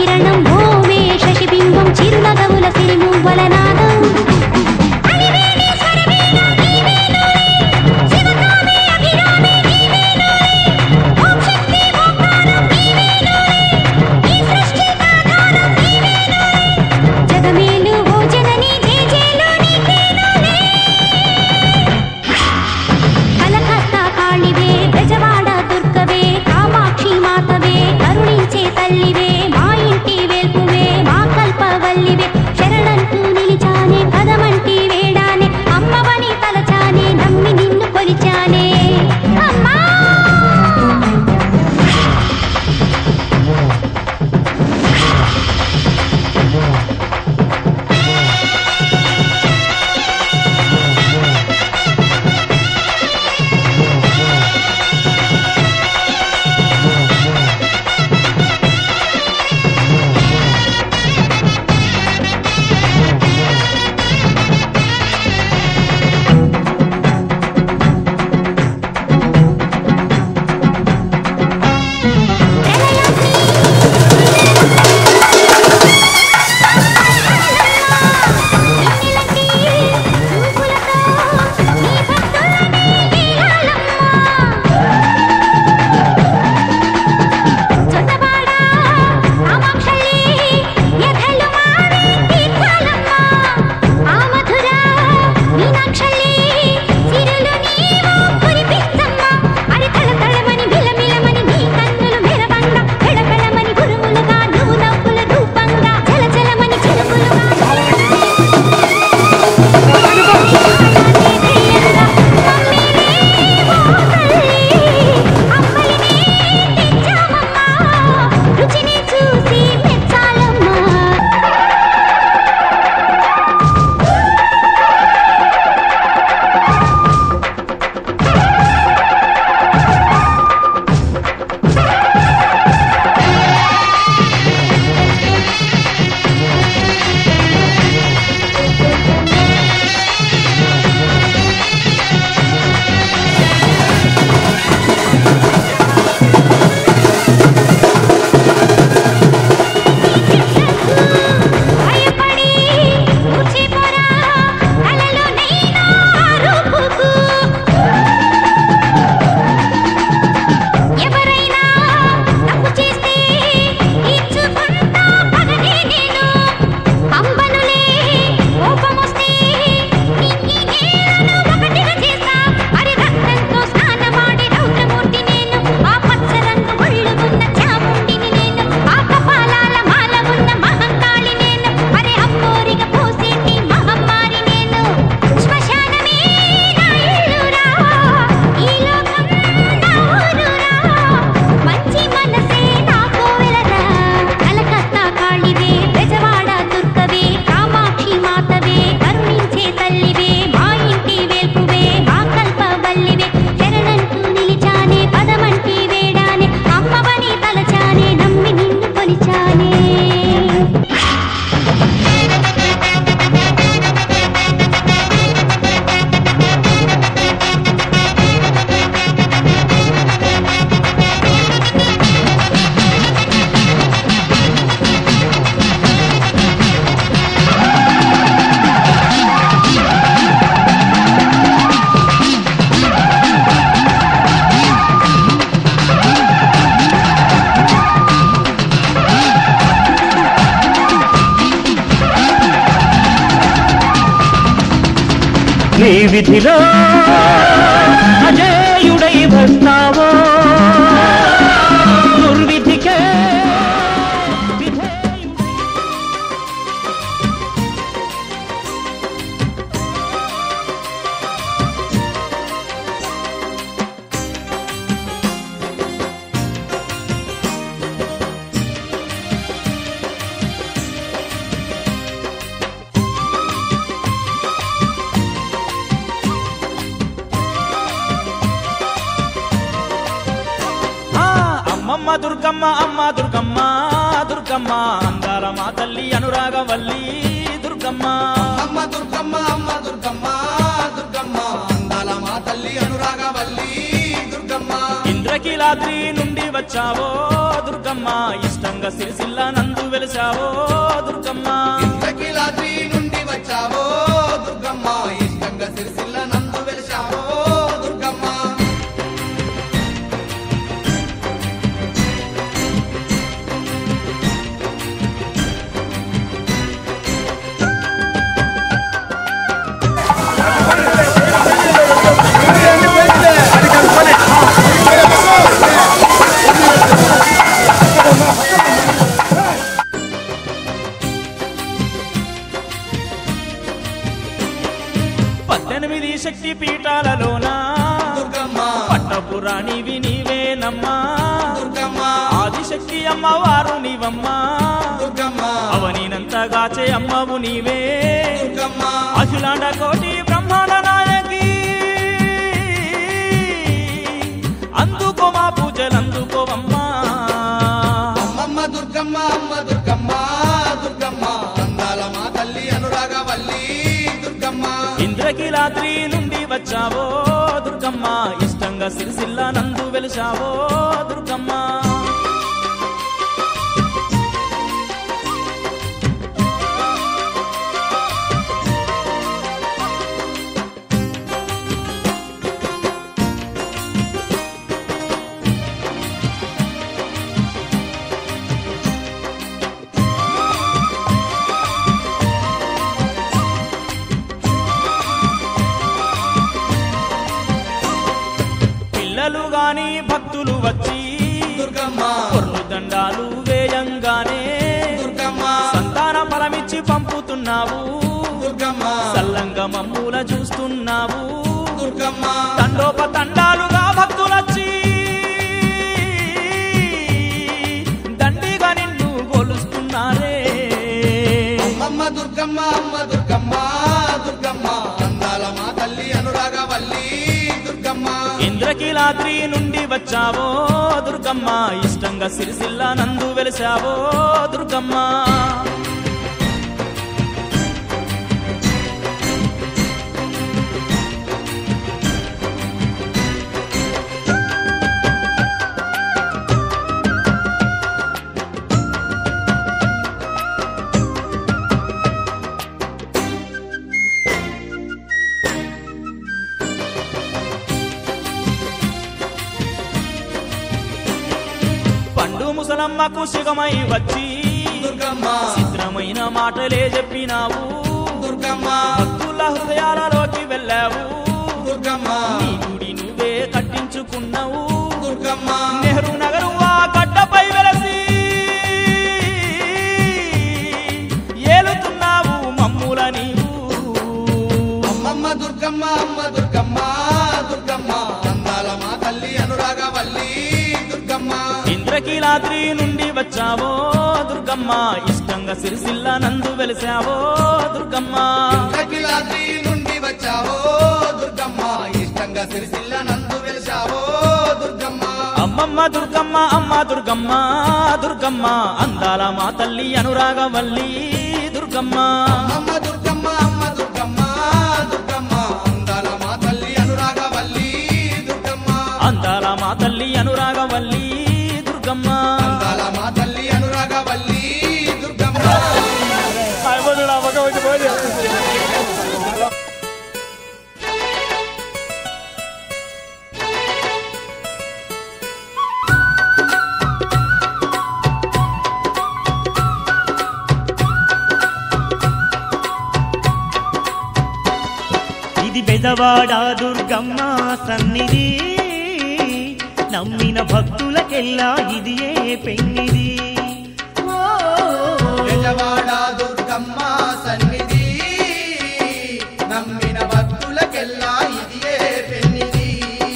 కిరణం ఓమే శశిబింబం చిరునగవుల సిరిమువ్వల నాదం అలివేణి స్వరవీణ నీవేనులే, శివకామి అభిరామి నీవేనులే, ఓం శక్తి ఓంకారం నీవేనులే, ఈ సృష్టికి ఆధారం నీవేనులే, జగమేలు ఓ జనని తేజేలు నీకేనులే. కలకత్తా కాళివే బెజవాడ దుర్గవే కామాక్షి మాతవే కరుణించే తల్లివే మా ఇంటి వేల్పువే మా కల్పవల్లివే శరణంటూ నిలిచానే పదమంటి వేడానే అమ్మవని తలచానే నమ్మి నిన్ను కొలిచానే అమ్మా జలజలమని చిలుకులుగా రుచిని చూసి మెచ్చాలమ్మా భయపడి కూర్చిపోరా కలలో నైనా రూపుకు ఎవరైనా తప్పు చేస్తే ఇచ్చుకుంటా పగనే నేను పంబనులే కోపమొస్తే నింగి నేలను ఒకటిగా చేస్తా మరి రక్తంతో స్నానమాడి రౌద్రమూర్తి నేను ఆ పచ్చ రంగు ఒళ్ళు ఉన్న చాముండిని నేను ఆ కపాలాల మాల ఉన్న మహంకాళి నేను అరే అమ్మోరిగా పోసేటి మహమ్మారి నేను శ్మశానమే నా ఇల్లురా ఈ లోకం నా ఊరురా మంచి మనసే నా కోవెలరా కలకత్తా కాళివే బెజవాడ దుర్గవే కామాక్షి మాతవే కరుణించే తల్లివే మా ఇంటి వేల్పువే మా కల్పవల్లివే శరణంటూ నిలిచానే పదమంటి వేడానే అమ్మవని తలచానే నమ్మి నిన్ను కొలిచానే నీ విధిలో అజేయుడై వస్తావో దుర్విధికే విధేయుడై ఆ, అమ్మమ్మ దుర్గమ్మ అమ్మ దుర్గమ్మ దుర్గమ్మ అందాల మా తల్లి అనురాగవల్లి దుర్గమ్మ అమ్మ దుర్గమ్మ అమ్మ దుర్గమ్మ దుర్గమ్మ అందాల మా తల్లి అనురాగవల్లి దుర్గమ్మ ఇంద్ర ఇంద్రకీలాద్రి నుండి వచ్చావో దుర్గమ్మ ఇష్టంగా సిరిసిల్ల నందు వెలిసావో దుర్గమ్మ ఇంద్రకీలాద్రి నుండి వచ్చావో దుర్గమ్మ ఇష్టంగా సిరిసిల్ల నందు వెలిశావో దుర్గమ్మ పద్దెనిమిది శక్తి పీఠాలలోన దుర్గమ్మ పట్టపురాణివి నీవేనమ్మా దుర్గమ్మ ఆదిశక్తి అమ్మవారు నీవమ్మా దుర్గమ్మ అవనినంతగాచే అమ్మవు నీవే దుర్గమ్మ అఖిలాండ కోటి బ్రహ్మాండ నాయకి అందుకో మా పూజలు అందుకోవమ్మా అమ్మమ్మ దుర్గమ్మ అమ్మ దుర్గమ్మ దుర్గమ్మ అందాల మా తల్లి అనురాగవల్లి దుర్గమ్మ ఇంద్రకీలాద్రి నుండి వచ్చావో దుర్గమ్మ ఇష్టంగా సిరిసిల్ల నందు వెలిసావో దుర్గమ్మ పిల్లలు గాని భక్తులు వచ్చి దుర్గమ్మ కొర్రు దండాలు వేయంగానే దుర్గమ్మ సంతాన ఫలమిచ్చి పంపుతున్నావు దుర్గమ్మ సల్లంగా మమ్ముల చూస్తున్నావు దుర్గమ్మ తండోప తండాలుగా భక్తులొచ్చి దండిగా నిన్ను గొలుస్తున్నారే అమ్మ దుర్గమ్మ అమ్మ దుర్గమ్మ దుర్గమ్మ అందాల మా తల్లి అనురాగవల్లి దుర్గమ్మ ఇంద్రకీలాద్రి నుండి వచ్చావో దుర్గమ్మ ఇష్టంగా సిరిసిల్ల నందు వెలిసావో దుర్గమ్మ పండు ముసలమ్మకు శిగమై వచ్చి దుర్గమ్మ చిత్రమైన మాటలే చెప్పినావు దుర్గమ్మ భక్తుల హృదయాలలోకి వెళ్ళావు దుర్గమ్మ నీ గుడి నువ్వే కట్టించుకున్నావు దుర్గమ్మ నెహ్రూ నగరు ఆ గడ్డపై వెలసి ఏలుతున్నావు మమ్ముల నీవు అమ్మమ్మ దుర్గమ్మ అమ్మ దుర్గమ్మ దుర్గమ్మ అందాల మా తల్లి అనురాగవల్లి దుర్గమ్మ ఇంద్రకీలాద్రి నుండి వచ్చావో దుర్గమ్మ ఇష్టంగా సిరిసిల్ల నందు వెలిసావో దుర్గమ్మ ఇంద్రకీలాద్రి నుండి వచ్చావో దుర్గమ్మ ఇష్టంగా సిరిసిల్ల నందు వెలిశావో దుర్గమ్మ అమ్మమ్మ దుర్గమ్మ అమ్మ దుర్గమ్మ దుర్గమ్మ అందాల మా తల్లి అనురాగవల్లి దుర్గమ్మ అమ్మ దుర్గమ్మ అమ్మ దుర్గమ్మ దుర్గమ్మ అందాల మా తల్లి అనురాగవల్లి దుర్గమ్మ అందాల మా తల్లి అనురాగవల్లి దుర్గమ్మ అందాల మా తల్లి అనురాగవల్లి దుర్గమ్మ ఇది బెదవాడ దుర్గమ్మ సన్నిధి నమ్మిన భక్తులకెల్లా ఇది ఏ పెన్నిది ఓ, బెజవాడ దుర్గమ్మ సన్నిధి నమ్మిన భక్తులకెల్లా ఇదియే పెన్నిది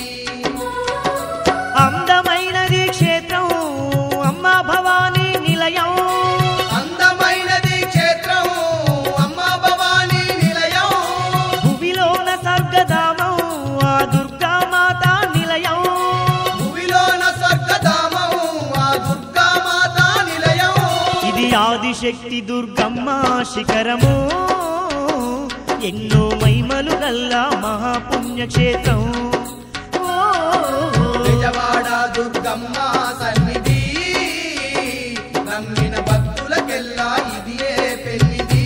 అందమైనది క్షేత్రం అమ్మ భవానీ నిలయం అందమైనది క్షేత్రం అమ్మ భవానీ నిలయం భువిలోన స్వర్గధామం ఆ దుర్గామాత నిలయం భూమిలోన స్వర్గధామం ఆ దుర్గామాత నిలయం ఇది ఆదిశక్తి దుర్గమ్మ శిఖరము ఎన్నో మైమలు గల్లా మహాపుణ్యక్షేత్రం ఓ, బెజవాడ బెజవాడ దుర్గమ్మ సన్నిధి నమ్మిన భక్తులకెల్లా ఇదియే పెన్నిది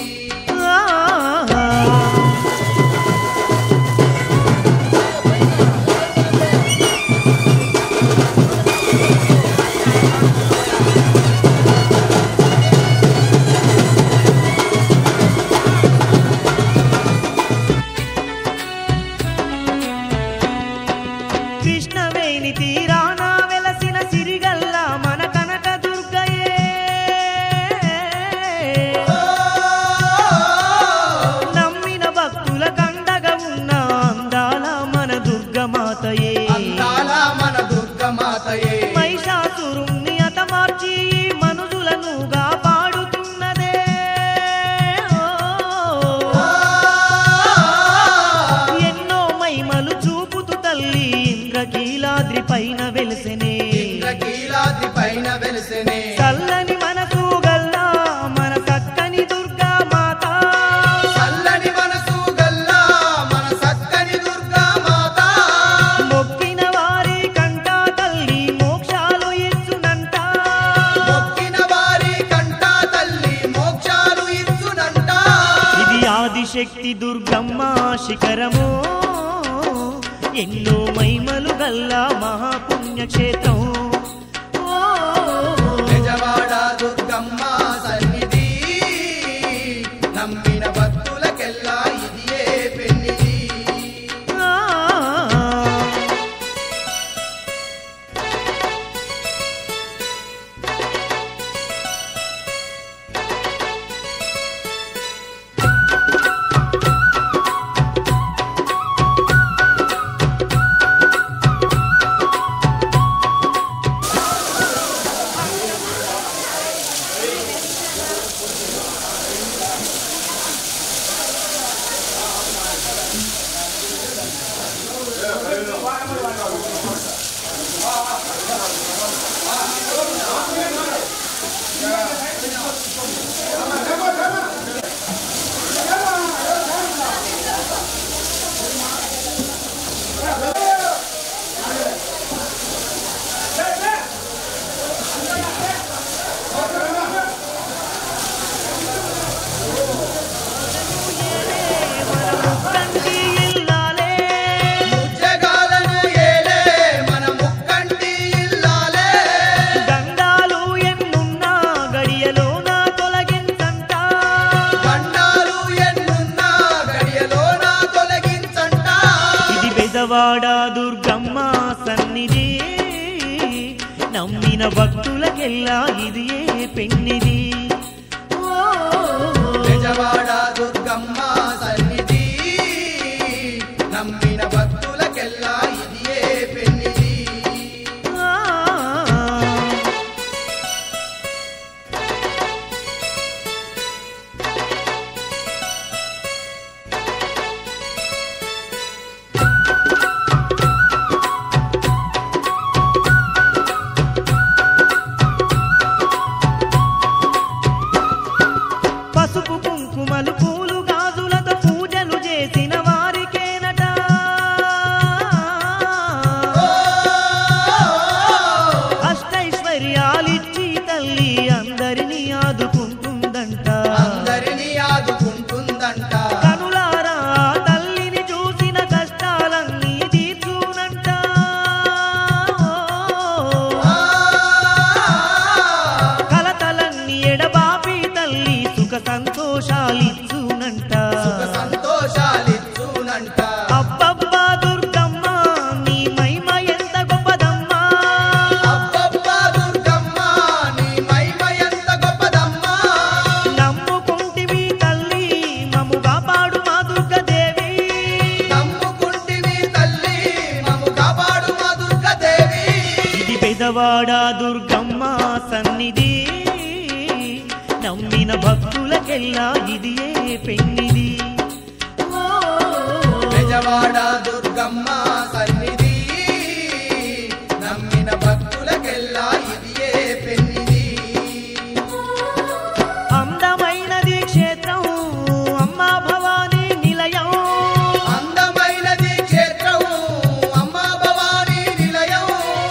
కృష్ణవేణి తీరాన వెలసిన సిరిగల్ల మన కనక దుర్గయే నమ్మిన భక్తుల కండగా ఉన్న అందాల మన దుర్గమాతయే అందాల మన దుర్గమాతయే మహిషాసురుణ్ణి అతమార్చి మనుజులను కాపాడుతున్నదే ఓ. ఎన్నో మైమలు చూపుతూ తల్లి ఇంద్రకీలాద్రి పైన వెలిసెనే ఇంద్రకీలాద్రి పైన వెలిసెనే చల్లని మనసు గల్లా మన చక్కని దుర్గా మాత చల్లని మనసు గల్లా మన సక్కని దుర్గా మాత మొక్కిన వారి కంట తల్లి మోక్షాలు ఇచ్చునంట మొక్కిన వారి కంట తల్లి మోక్షాలు ఇచ్చునంట ఇది ఆదిశక్తి దుర్గమ్మ శిఖరము ఎన్నో మైమలు గల్లా మహాపుణ్యక్షేత్రం ఓ. బెజవాడ దుర్గమ్మ సన్నిధి నమ్మిన భక్తులకెల్లా ఇదియే పెన్నిది ఆ. ముక్కంటి ఇల్లాలే జగాలను ఏలే మన ముక్కంటి ఇల్లాలే గండాలు ఎన్నున్నా గడియలోన తొలగించంట గండాలు ఎన్నున్నా గడియలోన తొలగించంట ఇది బెజవాడ దుర్గమ్మ సన్నిధి నమ్మిన భక్తులకెల్లా ఇది ఏ పెన్నిది ఓ. బెజవాడ దుర్గమ్మ సన్నిధి నమ్మిన భక్తులకెల్లా ఇదియే పెన్నిది ఆ. పసుపు కుంకుమలు పూలు గాజులతో పూజలు చేసిన వారికేనట అష్టైశ్వర్యాలిచ్చి తల్లి అందరినీ ఆదుకుంటుందంట అందరినీ ఆదుకుంటుందంట కనులారా తల్లిని చూసిన కష్టాలన్నీ తీర్చునంట కలతలన్నీ ఎడబాపి తల్లి సుఖ సంతోషాలిచ్చునంట సుఖ సంతోషాలిచ్చునంట అబ్బబ్బా దుర్గమ్మ నీ మహిమ ఎంత గొప్పదమ్మా అబ్బబ్బా దుర్గమ్మ నీ మహిమ ఎంత గొప్పదమ్మా నమ్ముకుంటివి తల్లి మము కాపాడు మా దుర్గదేవి నమ్ముకుంటివి తల్లి మము కాపాడు మా దుర్గదేవి ఇది పెదవాడ దుర్గమ్మ సన్నిధి నమ్మిన భక్తులకెల్లా ఇది ఏ పెన్నిది ఓ. బెజవాడ దుర్గమ్మ సన్నిధి నమ్మిన భక్తులకెల్లా ఇదియే పెన్నిది అందమైనది క్షేత్రం అమ్మా భవానీ నిలయం అందమైనది క్షేత్రం అమ్మ భవానీ నిలయం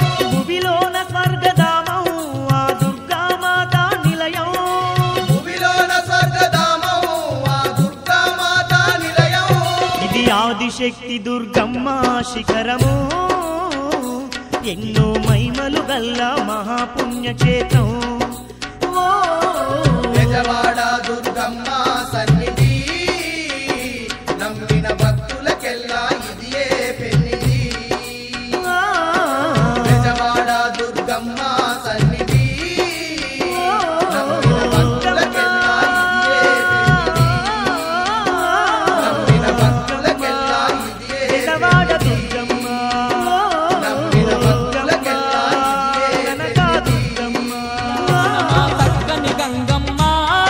ఆదిశక్తి దుర్గమ్మ శిఖరము ఎన్నో మైమలు గల్ల మహాపుణ్యక్షేత్రం ఓ బెజవాడ దుర్గమ్మ సన్నిధి నమ్మిన భక్తులకెల్లా ఇదియే పెన్నిధి ఆ, బెజవాడ దుర్గమ్మ సన్నిధి నమ్మిన భక్తులకెల్లా ఇదియే పెన్నిధి నమ్మిన భక్తులకెల్లా ఇదియే బెజవాడ దుర్గమ్మ నమ్మిన భక్తులకెల్లా ఇదియే కనకా దుర్గమ్మ మా చక్కని గంగమ్మ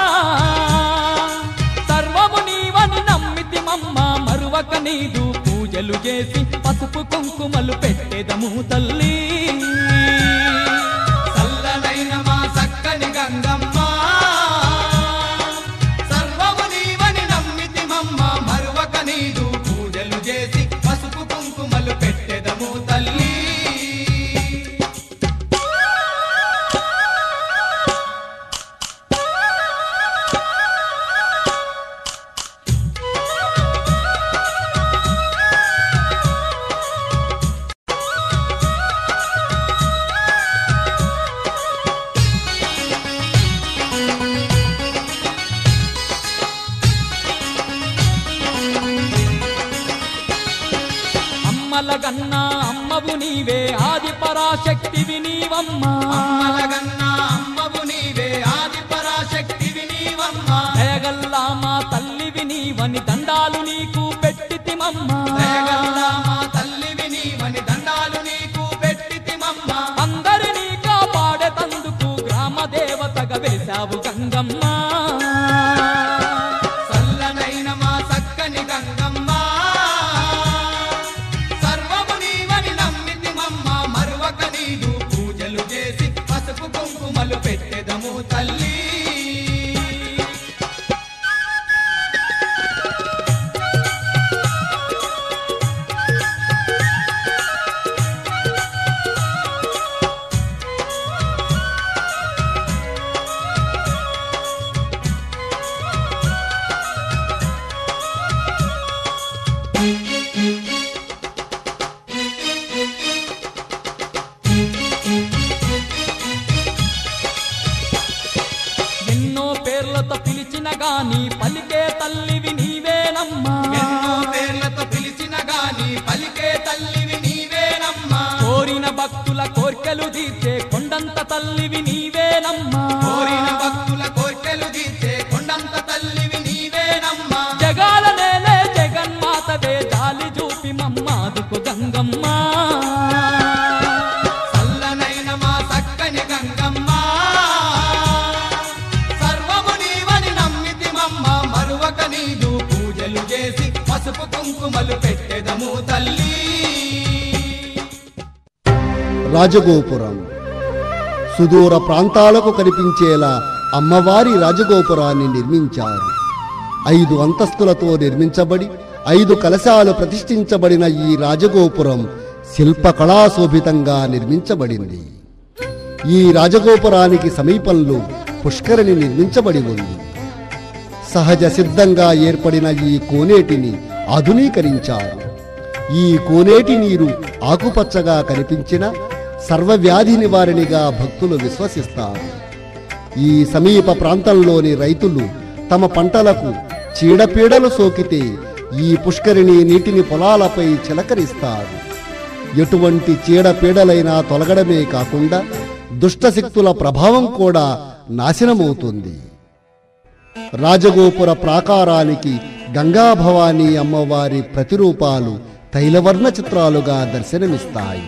సర్వము నీవని నమ్మితి మమ్మ మరువక నీదు పూజలు చేసి పసుపు కుంకుమలు పెట్టెదము తల్లి చల్లనైన మా చక్కని గంగమ్మ సర్వము నీవని నమ్మితి మమ్మ మరువక నీదు పూజలు చేసి పసుపు కుంకుమలు పెట్టెదము తల్లి అమ్మల గన్నా అమ్మవు నీవే ఆది పరాశక్తివి నీవమ్మా అమ్మలగన్న అమ్మవు నీవే ఆది పరాశక్తివి నీవమ్మ దయగల్లా మా తల్లివి నీవని దండాలు నీకు పెట్టితిమమ్మా దయగల్ల మా తల్లివి నీవని దండాలు నీకు పెట్టితిమమ్మ అందరినీ కాపాడేతందుకు గ్రామ దేవతగా వెలిసావు గంగమ్మ చల్లనైన మా చక్కని గంగమ్మ సర్వము నీవని నమ్మితి మమ్మ మరువక నీదు పూజలు చేసి పసుపు కుంకుమలు పెట్టెదము తల్లి ఎన్నో పేర్లతో పిలిచిన గాని పలికే తల్లివి నీవేనమ్మా ఎన్నో పేర్లతో పిలిచిన గాని పలికే తల్లివి నీవేనమ్మా కోరిన భక్తుల కోర్కెలు తీర్చే కొండంత తల్లివి నీవేనమ్మా కోరిన భక్తుల కోర్కెలు తీర్చే కొండంత తల్లివి నీవేనమ్మా జగాల నేలే జగన్మాతవే జాలి చూపి మమ్మాదుకు గంగమ్మ చల్లనైన మా చక్కని గంగమ్మ సర్వము నీవని నమ్మితి మమ్మ మరువక నీదు పూజలు చేసి పసుపు కుంకుమలు పెట్టెదము తల్లి రాజగోపురం సుదూర ప్రాంతాలకు కనిపించేలా అమ్మవారి రాజగోపురాన్ని నిర్మించారు ఐదు అంతస్తులతో నిర్మించబడి ఐదు కలశాలు ప్రతిష్ఠించబడిన ఈ రాజగోపురం శిల్పకళాశోభితంగా నిర్మించబడింది ఈ రాజగోపురానికి సమీపంలో పుష్కరిణి నిర్మించబడి ఉంది సహజ సిద్ధంగా ఏర్పడిన ఈ కోనేటిని ఆధునీకరించారు ఈ కోనేటి నీరు ఆకుపచ్చగా కనిపించిన సర్వవ్యాధి నివారణిగా భక్తులు విశ్వసిస్తారు ఈ సమీప ప్రాంతంలోని రైతులు తమ పంటలకు చీడపీడలు సోకితే ఈ పుష్కరిణి నీటిని పొలాలపై చిలకరిస్తారు ఎటువంటి చీడపీడలైనా తొలగడమే కాకుండా దుష్టశక్తుల ప్రభావం కూడా నాశనమవుతుంది రాజగోపుర ప్రాకారానికి గంగాభవాని అమ్మవారి ప్రతిరూపాలు తైలవర్ణ చిత్రాలుగా దర్శనమిస్తాయి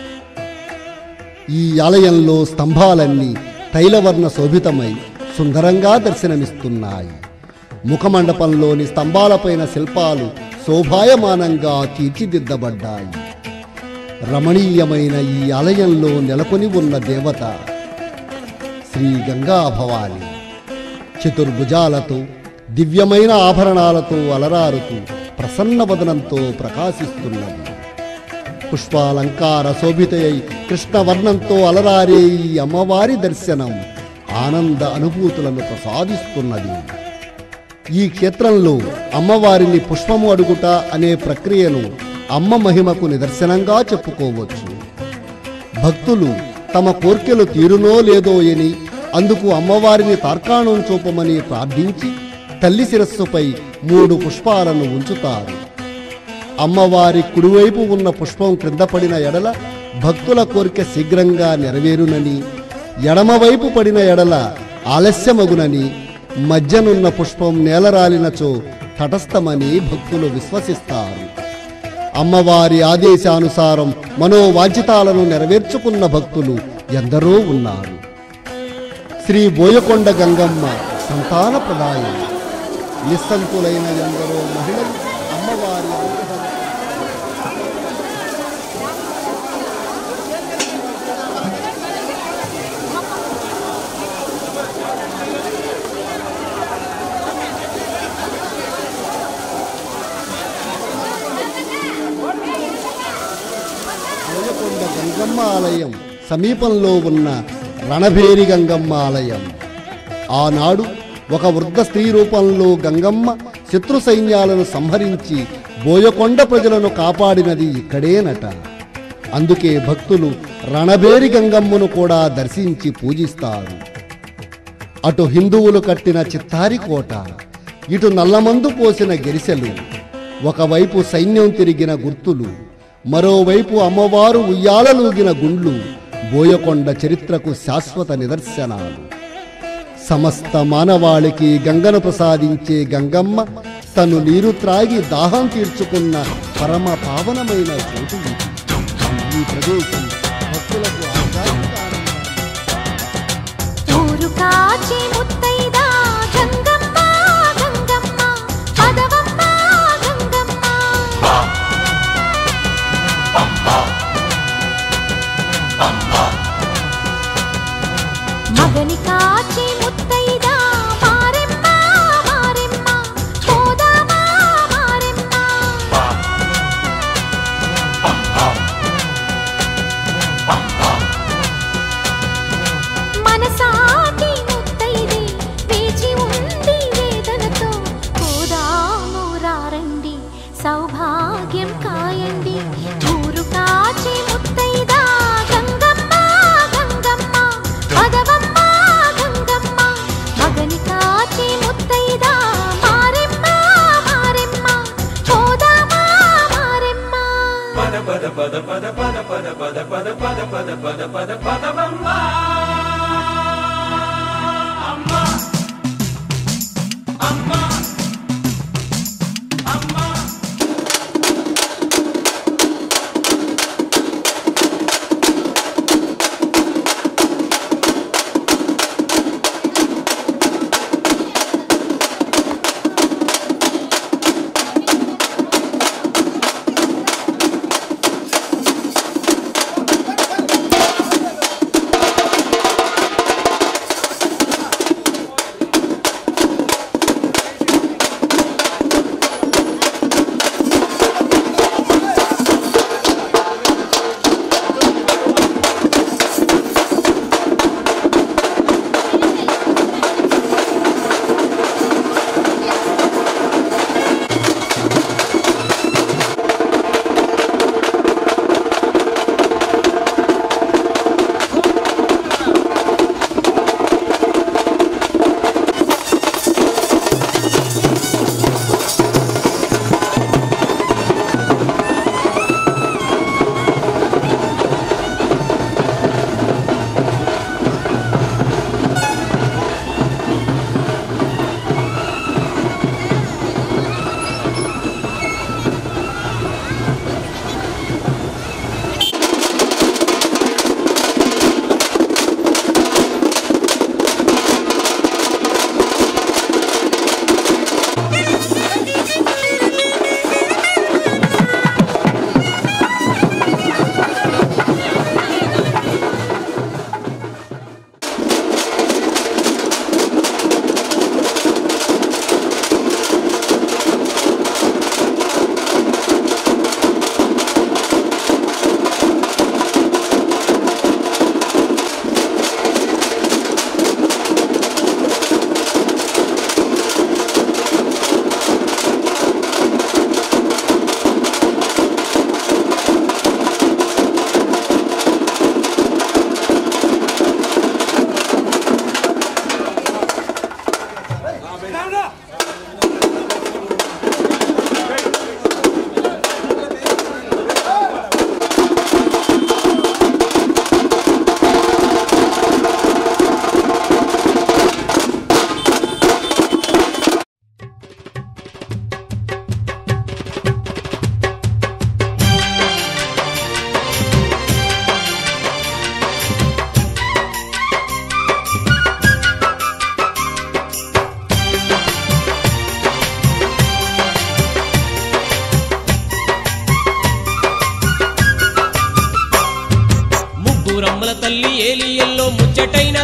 ఈ ఆలయంలో స్తంభాలన్నీ తైలవర్ణ శోభితమై సుందరంగా దర్శనమిస్తున్నాయి ముఖమండపంలోని స్తంభాలపైన శిల్పాలు శోభాయమానంగా తీర్చిదిద్దబడ్డాయి రమణీయమైన ఈ ఆలయంలో నెలకొని ఉన్న దేవత శ్రీ గంగా భవాని చతుర్భుజాలతో దివ్యమైన ఆభరణాలతో అలరారుతూ ప్రసన్నవదనంతో ప్రకాశిస్తున్నది పుష్పాలంకార శోభితయై కృష్ణవర్ణంతో అలరారే ఈ అమ్మవారి దర్శనం ఆనంద అనుభూతులను ప్రసాదిస్తున్నది ఈ క్షేత్రంలో అమ్మవారిని పుష్పము అడుగుట అనే ప్రక్రియను అమ్మ మహిమకు నిదర్శనంగా చెప్పుకోవచ్చు భక్తులు తమ కోర్కెలు తీరునో లేదో అని అందుకు అమ్మవారిని తార్కాణం చూపమని ప్రార్థించి తల్లి శిరస్సుపై మూడు పుష్పాలను ఉంచుతారు అమ్మవారి కుడివైపు ఉన్న పుష్పం క్రింద పడిన ఎడల భక్తుల కోరిక శీఘ్రంగా నెరవేరునని ఎడమవైపు పడిన ఎడల ఆలస్యమగునని మధ్యనున్న పుష్పం నేలరాలినచో తటస్థమని భక్తులు విశ్వసిస్తారు అమ్మవారి ఆదేశానుసారం మనోవాంఛితాలను నెరవేర్చుకున్న భక్తులు ఎందరో ఉన్నారు శ్రీ బోయకొండ గంగమ్మ సంతాన ప్రదాయం నిస్సంతులైన ఎందరో మహిళలు అమ్మవారి అనుగ్రహం బోయకొండ గంగమ్మ ఆలయం సమీపంలో ఉన్న రణభేరి గంగమ్మ ఆలయం ఆనాడు ఒక వృద్ధ స్త్రీ రూపంలో గంగమ్మ శత్రు సైన్యాలను సంహరించి బోయకొండ ప్రజలను కాపాడినది ఇక్కడేనట అందుకే భక్తులు రణభేరి గంగమ్మను కూడా దర్శించి పూజిస్తారు అటు హిందువులు కట్టిన చిత్తారి కోట ఇటు నల్లమందు పోసిన గెరిసెలు ఒకవైపు సైన్యం తిరిగిన గుర్తులు మరోవైపు అమ్మవారు ఉయ్యాలలూగిన గుండ్లు బోయకొండ చరిత్రకు శాశ్వత నిదర్శనాలు సమస్త మానవాళికి గంగను ప్రసాదించే గంగమ్మ తను నీరు త్రాగి దాహం తీర్చుకున్న పరమ పావనమైన చోటు ఇది. ఈ ప్రదేశం భక్తులకు ఆధ్యాత్మిక ఆనందాన్ని ఊరు కాచి ముత్తైదా గంగమ్మ గంగమ్మ పదవమ్మ గంగమ్మ మగని కాచి ముత్తైదా మారెమ్మ మారెమ్మ పోదామా మారెమ్మ మనసాటి ముత్తైది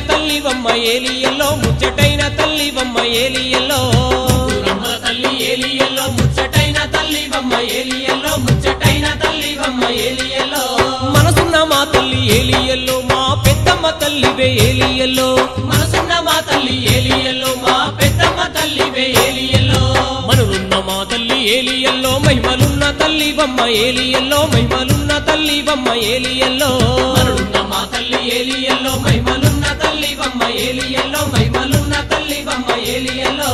తల్లివమ్మ ఏలియల్లో ముచ్చటైన తల్లివమ్మ ఏలియల్లో ముగ్గురమ్మల తల్లి ఏలియల్లో ముచ్చటైన తల్లివమ్మ ఏలియల్లో ముచ్చటైన తల్లివమ్మ ఏలియల్లో మనసున్న మా తల్లి ఏలియల్లో మా పెద్దమ్మ తల్లివే ఏలియల్లో మనసున్న మా తల్లి ఏలియల్లో మా పెద్దమ్మ తల్లివే ఏలియల్లో మనులున్న మా తల్లి ఏలియల్లో మహిమలున్న తల్లివమ్మ ఏలియల్లో మహిమలున్న తల్లివమ్మ ఏలియల్లో మనులున్న మా తల్లి ఏలియల్లో మహిమలున్న తల్లివమ్మ ఏలియల్లో మహిమలున్న తల్లివమ్మ ఏలియల్లో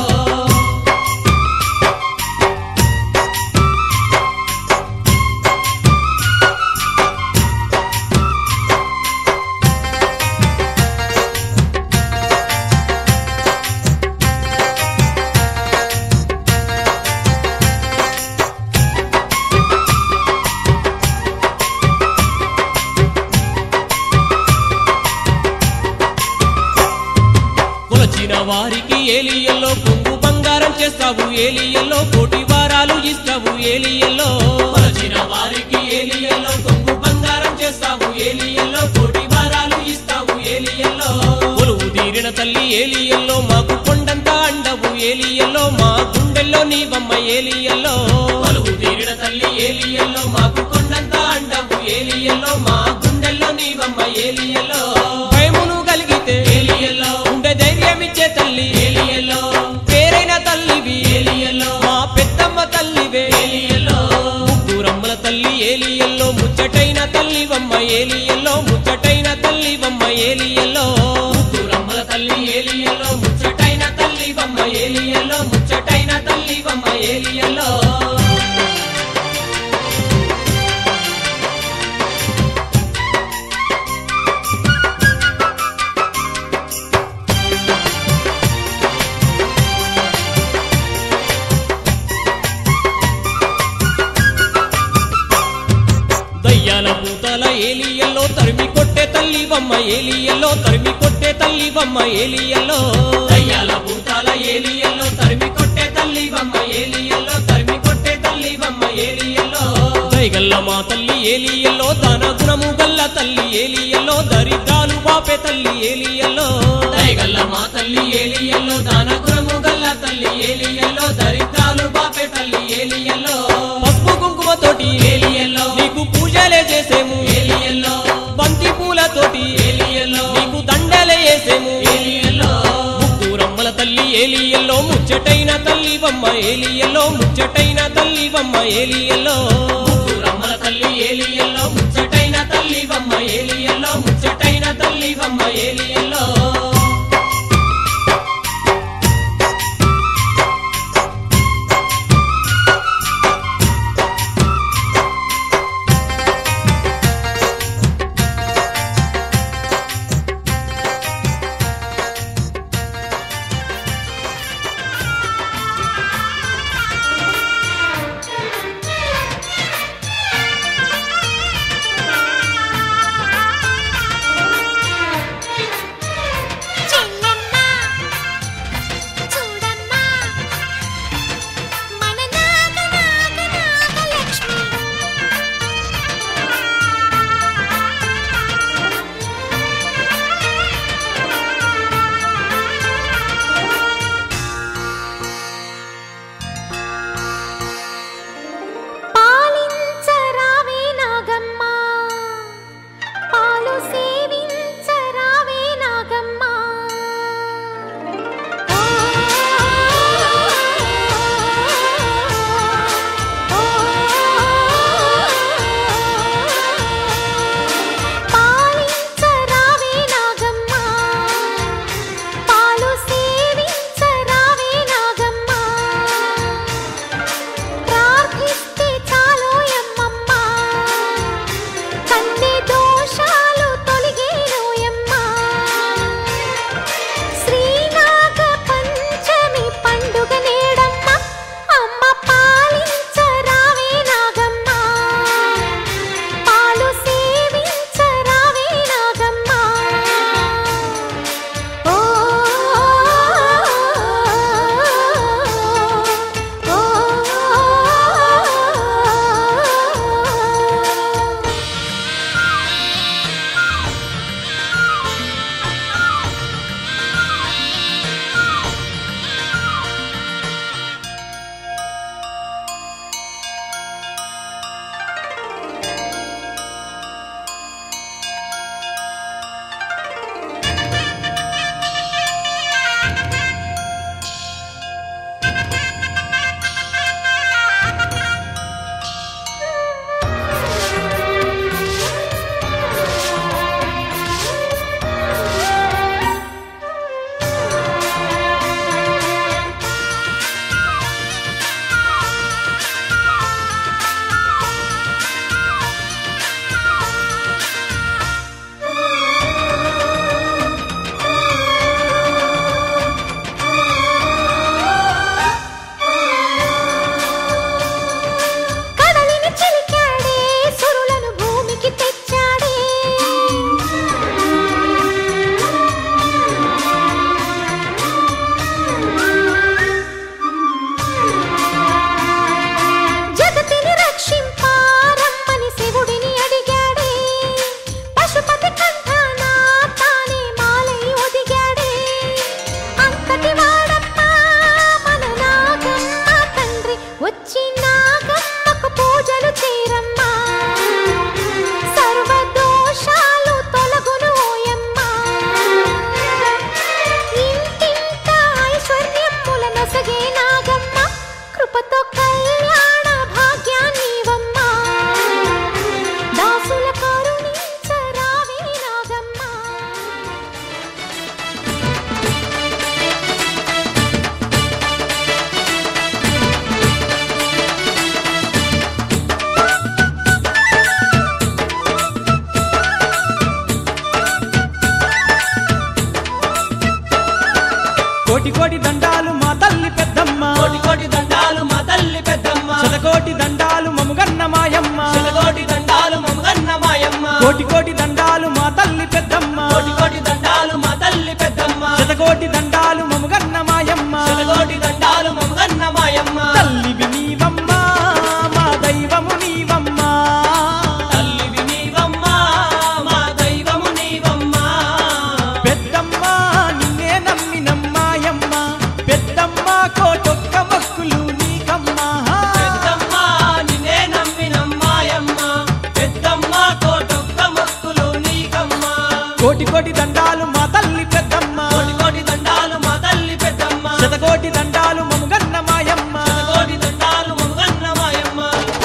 కొలచిన వారికి ఏలియల్లో కొంగు బంగారం చేస్తావు ఏలియల్లో కోటి వారాలు ఇస్తావు ఏలియల్లో కొలచిన వారికి ఏలియల్లో కొంగు బంగారం చేస్తావు ఏలియల్లో కోటి వారాలు ఇస్తావు ఏలియల్లో కొలువు తీరిన తల్లి ఏలియల్లో మాకు కొండంత అండవు ఏలియల్లో మా గుండెల్లో నీవమ్మ ఏలియల్లో కొలువు తీరిన తల్లి ఏలియల్లో మాకు కొండంత అండవు ఏలియల్లో మా గుండెల్లో నీవమ్మ ఏలియల్లో భయమును కలిగితే ఏలియల్లో ఉండే ధైర్యం ఇచ్చే తల్లి ఏలియల్లో పేరైన తల్లివి ఏలియల్లో మా పెద్దమ్మ తల్లివే ఏలియల్లో ముగ్గురమ్మల తల్లి ఏలియల్లో ముచ్చటైన తల్లివమ్మ ఏలియల్లో ముచ్చటైన తల్లివమ్మ ఏలియల్లో ముగ్గురమ్మల తల్లి ఏలియల్లో ముచ్చటైన తల్లివమ్మ ఏలియల్లో ముచ్చటైన తల్లివమ్మ ఏలియల్లో దయ్యాల పూతల ఏలియల్లో తరిమి కొట్టే తల్లివమ్మ ఏలియల్లో తరిమి కొట్టే తల్లివమ్మ ఏలియల్లో దయ్యాల పూతల ఏలియల్లో తరిమి కొట్టే తల్లివమ్మ ఏలియల్లో తరిమి కొట్టే తల్లివమ్మ ఏలియల్లో దైగల్ల మా తల్లి ఏలియల్లో దాన గుణము గల్ల తల్లి ఏలియల్లో దరిద్రాలు బాపే తల్లి ఏలియల్లో దైగల్ల మా తల్లి ఏలియల్లో దాన గుణము గల్ల తల్లి ఏలియల్లో దరిద్రాలు బాపే తల్లి ఏలియల్లో పసుపు కుంకుమతోటి ఏలియల్లో నీకు పూజలే చేసేము ఏలియల్లో బంతి పూలతోటి ఏలియల్లో నీకు దండలే వేసేము ఏలియల్లో ముగ్గురమ్మల తల్లి ఏలియల్లో ముచ్చటైన తల్లివమ్మ ఏలియల్లో ముచ్చటైన తల్లివమ్మ ఏలియల్లో ముగ్గురమ్మల తల్లి ఏలియల్లో ముచ్చటైన తల్లివమ్మ ఏలియల్లో ముచ్చటైన తల్లివమ్మ ఏలియల్లో మా తల్లి పెద్దమ్మ కోటి కోటి దండాలు మా తల్లి పెద్దమ్మ శతకోటి దండాలు మముగన్న మాయమ్మ శతకోటి దండాలు మమ్మగన్న మాయమ్మ కోటి కోటి దండాలు మా తల్లి పెద్దమ్మ కోటి కోటి దండాలు మా తల్లి పెద్దమ్మ శతకోటి దండాలు మముగన్న మాయమ్మ శతకోటి దండాలు మమ్మగన్న మాయమ్మ తల్లివి నీవమ్మ మా దైవము నీవమ్మ తల్లివి నీవమ్మ మా దైవము నీవమ్మ పెద్దమ్మ నిన్నే నమ్మినమ్మాయమ్మ పెద్దమ్మ కోటొక్క మొక్కులు నీకమ్మ పెద్దమ్మ నిన్నే నమ్మినమ్మాయమ్మ పెద్దమ్మ కోటొక్క మొక్కులు నీకమ్మ కోటి కోటి దండాలు మా తల్లి పెద్దమ్మ కోటి కోటి దండాలు మా తల్లి పెద్దమ్మ శతకోటి దండాలు మముగన్న మాయమ్మ కోటి దండాలు మమ్మగన్న మాయమ్మ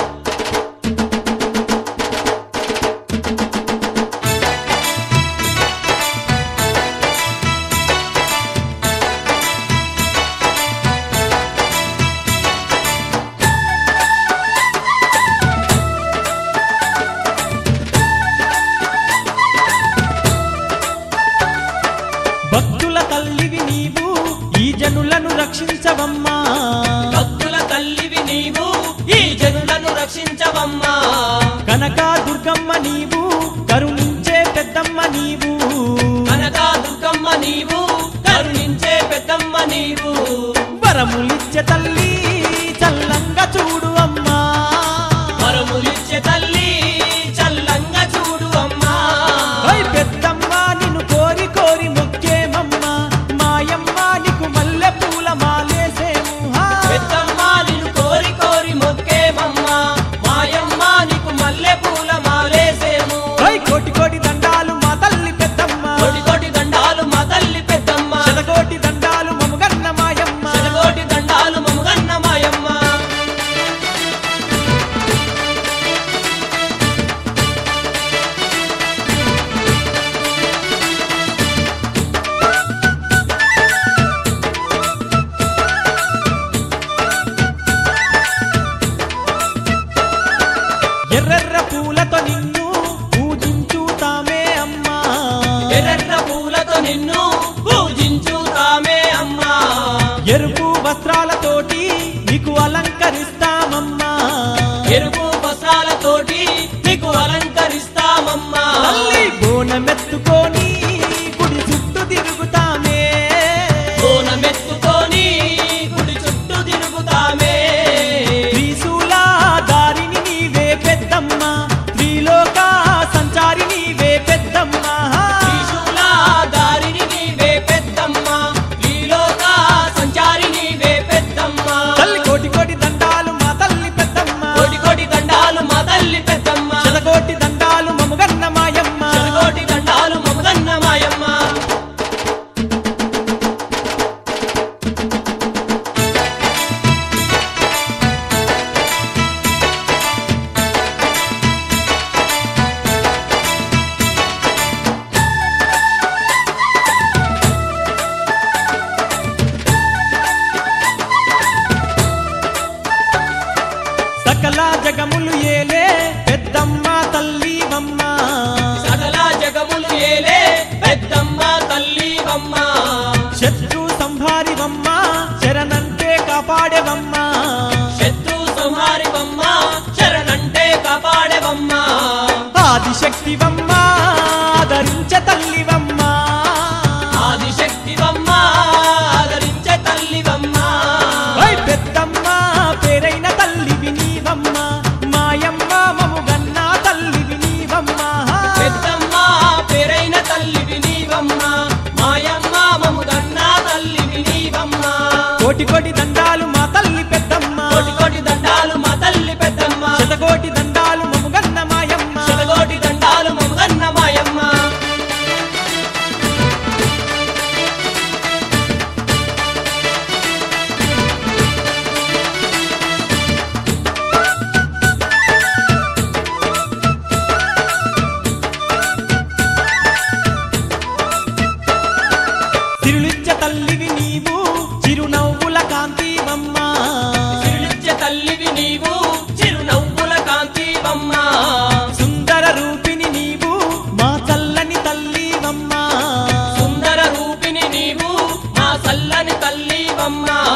భక్తుల తల్లివి నీవు ఈ జనులను రక్షించవమ్మా భక్తుల తల్లివి నీవు ఈ జనులను రక్షించవమ్మా కనక దుర్గమ్మ నీవు కరుణించే పెద్దమ్మ నీవు కనకా దుర్గమ్మ నీవు కరుణించే పెద్దమ్మ నీవు వరములిచ్చే తల్లి చల్లంగా చూడు అమ్మా వరములిచ్చే తల్లి చల్లంగా చూడు అమ్మా ఓయ్ పెద్దమ్మ నిన్ను కోరి కోరి మొక్కేమమ్మ మాయమ్మ నీకు మల్లె పూల మాలేసేము హా. పెద్దమ్మ నిన్ను కోరి కోరి మొక్కేమమ్మ మాయమ్మ నీకు మల్లె పూల మాలేసేము ఓయ్ కోటి కోటి దండాలు మా తల్లి పెద్దమ్మ కోటి కోటి దండాలు మా తల్లి పెద్దమ్మ శతకోటి దండాలు మముగన్న మాయమ్మ శతకోటి దండాలు మమ్మగన్న మాయమ్మ ఎర్రెర్ర పూలతో నిన్ను పూజించుతామే అమ్మా ఎర్ర పూలతో నిన్ను పూజించుతామే అమ్మా ఎరుపు వస్త్రాలతోటి నీకు అలంకరిస్తామమ్మా ఎరుపు వస్త్రాలతోటి నీకు అలంకరిస్తామమ్మా తల్లి బోనమెత్తుకొని గుడి చుట్టూ తిరుగుతామే కోనమెత్తుకొని గుడి చుట్టూ తిరుగుతామే త్రిశూల దారిని నీవే పెద్దమ్మ త్రిలోక సంచారి నీవే పెద్దమ్మ త్రిశూల దారిని నీవే పెద్దమ్మ త్రిలోక సంచారి నీవే పెద్దమ్మ తల్లి కోటి కోటి దండాలు మా తల్లి పెద్దమ్మ కోటి కోటి దండాలు మా తల్లి పెద్దమ్మ శతకోటి దండాలు మముగన్న మాయమ్మ కోటి దండాలు మమగన్న మాయమ్మ సకల జగములు ఏలే పెద్దమ్మ తల్లివమ్మ సకల జగములు ఏలే పెద్దమ్మ తల్లివమ్మ శత్రు సంహారివమ్మ శరణంటే కాపాడేవమ్మ శత్రు సంహారివమ్మ శరణంటే కాపాడేవమ్మ ఆదిశక్తివమ్మ ఆదరించ తల్లివమ్మ ఆదిశక్తివమ్మ ఆదరించే తల్లివమ్మ ఓయ్ పెద్దమ్మ పేరైన తల్లివి నీవమ్మ మాయమ్మ మముగన్న తల్లివి నీవమ్మ పెద్దమ్మ పేరైన తల్లివి నీవమ్మ మాయమ్మ మముదన్న తల్లివి నీవమ్మ కోటి కోటి దండాలు మా తల్లి పెద్దమ్మ కోటి కోటి దండాలు మా తల్లి పెద్దమ్మ శతకోటి దండాలు మముగన్న మాయమ్మ శతకోటి దండాలు మముదన్న మాయమ్మ తిరులిచ్చ తల్లివి నీవు చిరునవ్వుల కాంతివమ్మ తిరులిచ్చే తల్లివి నీవు చిరునవ్వుల కాంతివమ్మ సుందర రూపిణి నీవు మా చల్లని తల్లివమ్మ సుందర రూపిణి నీవు మా చల్లని తల్లివమ్మ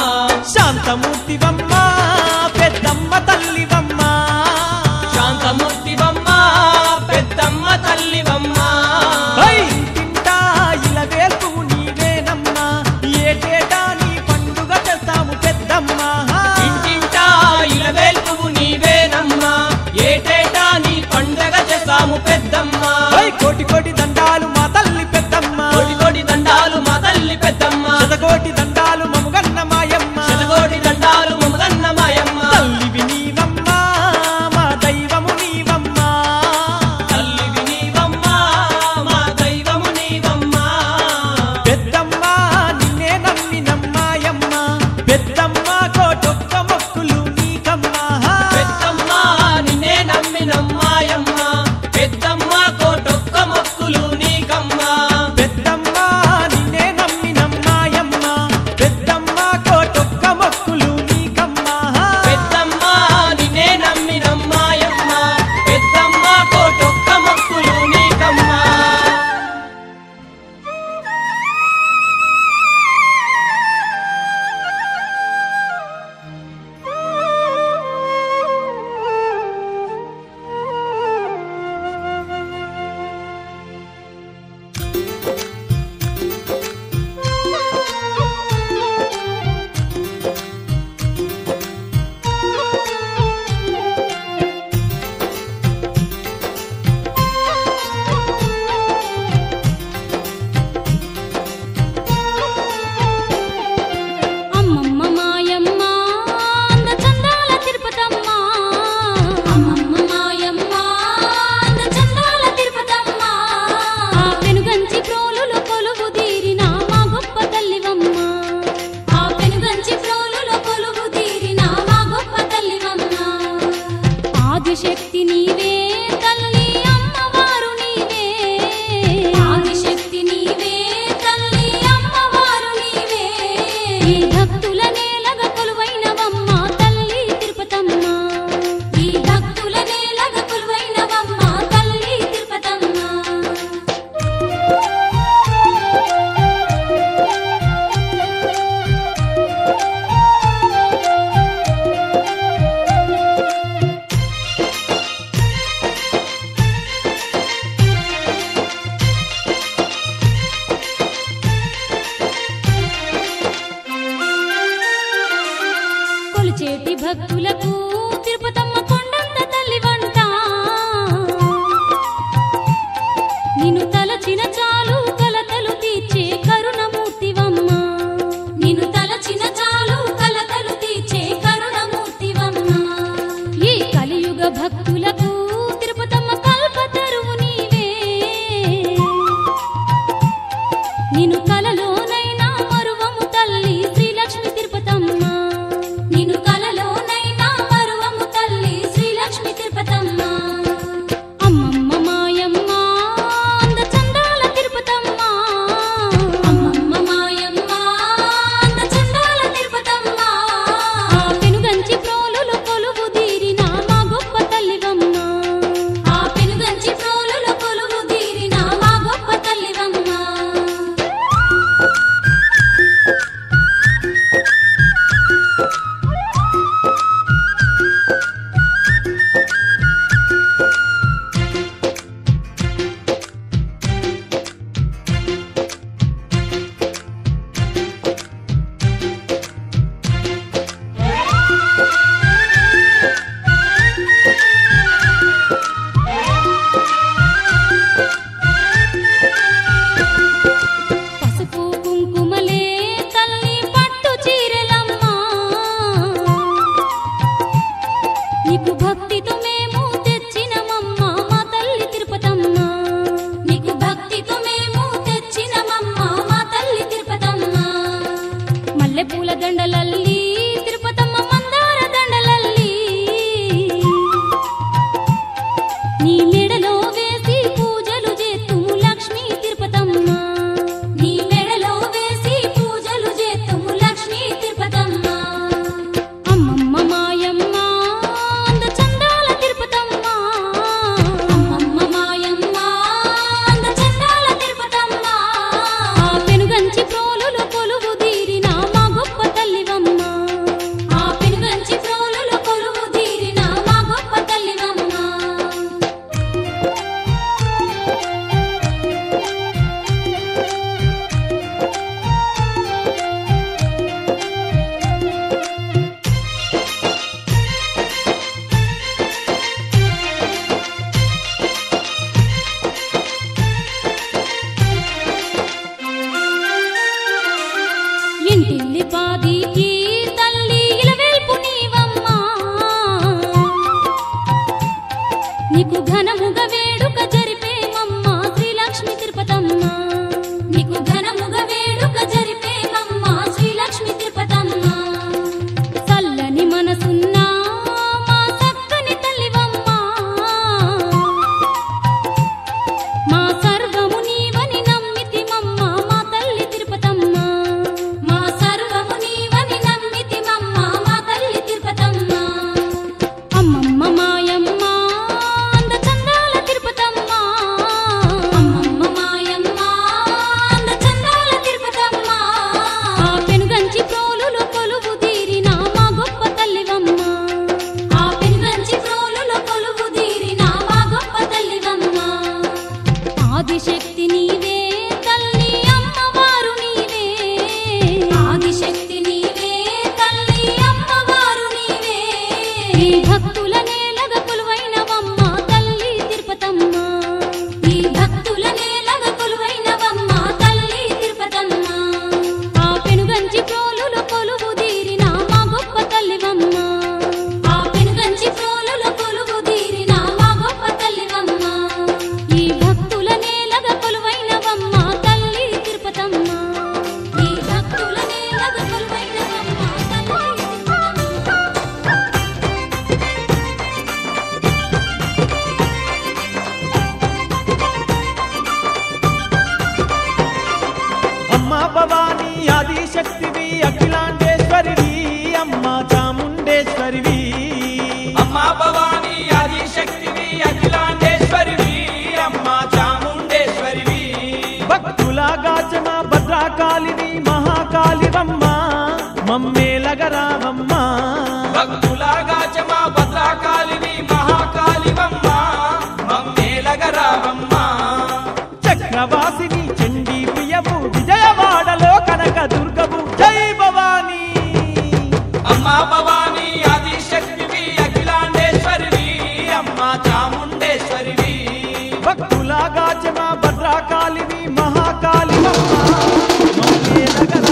శాంతమూర్తివమ్మ పెద్దమ్మ తల్లివమ్మ శాంతమూర్తివమ్మ పెద్దమ్మ తల్లివమ్మ హై! ఇంటింటా ఇలవేల్పు నీవేనమ్మా ఏటేటా నీ పండుగ చేస్తాము పెద్దమ్మ ఇంటింటా ఇలవేల్పువు నీవేనమ్మా ఏటేటా నీ పండగ చేస్తాము పెద్దమ్మ హై! కోటి కోటి దండాలు మా తల్లి పెద్దమ్మ కోటి కోటి దండాలు మా తల్లి పెద్దమ్మ శతకోటి దండాలు మముగన్న మాయమ్మ శతకోటి దండాలు మమదన్న మాయమ్మ తల్లివి నీవమ్మ మా దైవము నీవమ్మ తల్లివి నీవమ్మ మా దైవము నీవమ్మ పెద్దమ్మ నిన్నే నమ్మినమ్మాయమ్మ పెద్దమ్మ కోటొక్క మొక్కులు నీకమ్మా పెద్దమ్మ నిన్నే నమ్మినమ్మాయమ్మ పెద్దమ్మ కోటొక్క మొక్కులు నీకమ్మ పెద్దమ్మ నిన్నే నమ్మినమ్మాయమ్మ పెద్దమ్మ కోటొక్క మొక్కులు నీకమ్మా పెద్దమ్మ నిన్నే నమ్మినమ్మాయమ్మ పెద్దమ్మ కోటొక్క మొక్కులు నీకమ్మ అమ్మమ్మ మాయమ్మ అంద చందాల తిరుపతమ్మ అమ్మమ్మ మాయమ్మ అంద చందాల తిరుపతమ్మ ఆ పెనుగంచి ప్రోలులో కొలువు తీరిన మా గొప్ప తల్లివమ్మ ఆ పెనుగంచి ప్రోలులో కొలువు తీరిన మా గొప్ప తల్లివమ్మ ఆదిశక్తి నీవే తల్లి అమ్మవారు నీవే ఆదిశక్తి నీవే తల్లి అమ్మవారు నీవే ఈ భక్తుల నేలగ కొలువైనవమ్మ తల్లి తిరుపతమ్మ ఈ భక్తుల నేలగ కొలువైనవమ్మ తల్లి తిరుపతమ్మ కొలిచేటి భక్తులకు తిరుపతమ్మ కొండంత తల్లి వంట నిన్ను తలచిన చాలు కలతలు తీర్చే కరుణమూర్తివమ్మ నిన్ను తలచిన చాలు కలతలు తీర్చే కరుణమూర్తివమ్మ ఈ కలియుగ భక్తులకు తిరుపతమ్మ కల్పతరువు నీవే నిన్ను కలలోనైనా మరువము తల్లి శ్రీలక్ష్మి తిరుపతమ్మ నిన్ను కలలోనైనా మరువము తల్లి శ్రీలక్ష్మి తిరుపతమ్మ అమ్మమ్మ మాయమ్మ అంద చందాల తిరుపతమ్మ అమ్మమ్మ మాయమ్మ అంద చందాల తిరుపతమ్మ ఆ పెనుగంచి ప్రోలులో కొలువు తీరిన మా గొప్ప తల్లివమ్మ ఆ పెనుగంచి ప్రోలులో కొలువు తీరిన మా గొప్ప తల్లివమ్మ పసుపు కుంకుమలే తల్లి పట్టు చీరలమ్మా నీకు భక్తితో మేము తెచ్చినమమ్మ మా తల్లి తిరుపతమ్మ నీకు భక్తితో మేము తెచ్చినమమ్మ మా తల్లి తిరుపతమ్మ మల్లెపూల దండలల్లి తిరుపతమ్మ మందార దండలల్లి నీ మెడలో వేసి పూజలు చేతుము లక్ష్మీ తిరుపతమ్మ నీ మెడలో వేసి పూజలు చేతుము లక్ష్మీ తిరుపతమ్మ అమ్మమ్మ మాయమ్మ అంద చందాల తిరుపతమ్మ అమ్మమ్మ మాయమ్మ అంద చందాల తిరుపతమ్మ ఆ పెనుగంచి ప్రోలులో కొలువు తీరిన మా గొప్ప తల్లివమ్మ మమ్మేలగరావమ్మ భక్తులాగా చమా భద్రకాళివి మహాకాళివమ్మ మమ్మేలగరావమ్మ చక్రవాసిని చండీ ప్రియవు విజయవాడలో కనక దుర్గవు జై భవానీ అమ్మా భవానీ ఆది శక్తివి అఖిలాండేశ్వరివి అమ్మా చాముండేశ్వరివి భక్తులాగా చమ భద్రకాళివి మహాకాళివమ్మ మమ్మేలగరావమ్మ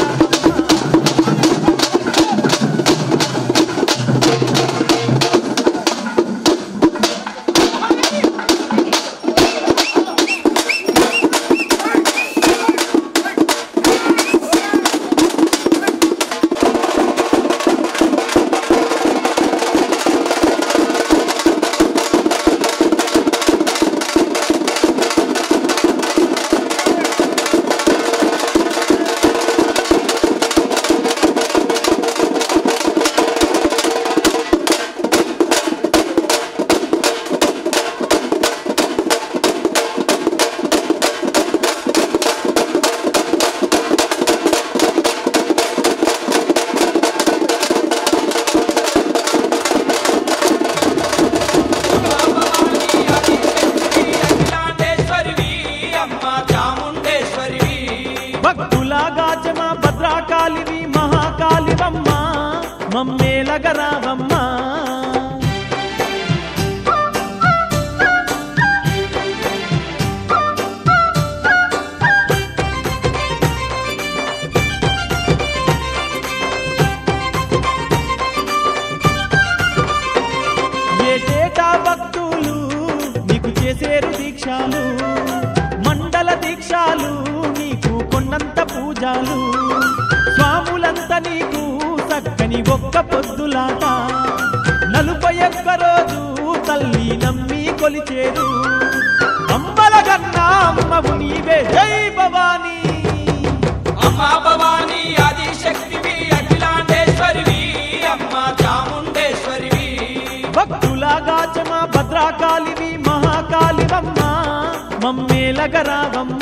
అఖిలాండేశ్వరివి అమ్మా చాముండేశ్వరివి భక్తులాగా చమ భద్రకాళివి మహాకాళివమ్మ మమ్మేలగరావమ్మ ఏటేటా భక్తులు నీకు చేసేరు దీక్షాలు మండల దీక్షాలు నీకు కొండంత పూజాలు స్వాములంత నీకు చక్కని ఒక్క పొద్దులాట నలుపై ఒక్క రోజు తల్లి నమ్మి కొలిచేరు అంబల కన్నా అమ్మవు నీవే జై భవానీ అమ్మా భవానీ ఆది శక్తివి అఖిలాండేశ్వరివి అమ్మా చాముండేశ్వరివి భక్తులాగా చమ భద్రకాళివి మహాకాళివమ్మ మమ్మేలగరావమ్మ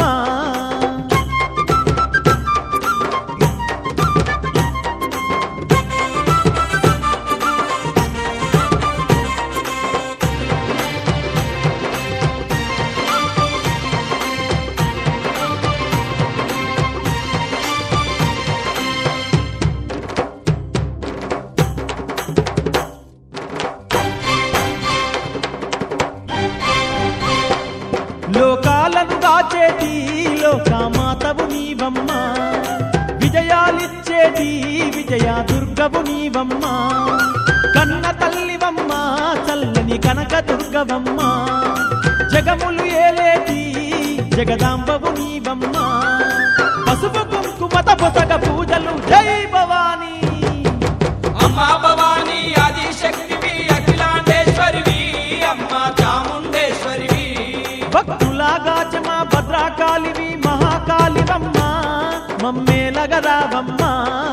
లోకాలను దాచేటి లోకామాతవు నీవమ్మ విజయాలిచ్చేటి విజయ దుర్గవు నీవమ్మ కన్న తల్లివమ్మ చల్లని కనక దుర్గవమ్మ జగములు ఏలేటి జగదాంబవు నీవమ్మ పసుపు కుంకుమత పొసగ పూజలు జై భవానీ అమ్మా భవానీ ఆది శక్తివి అఖిలాండేశ్వరివి అమ్మా చాముండేశ్వరివి భక్తులాగా చమ భద్రకాళివి మహాకాళివమ్మ మమ్మేలగరావమ్మ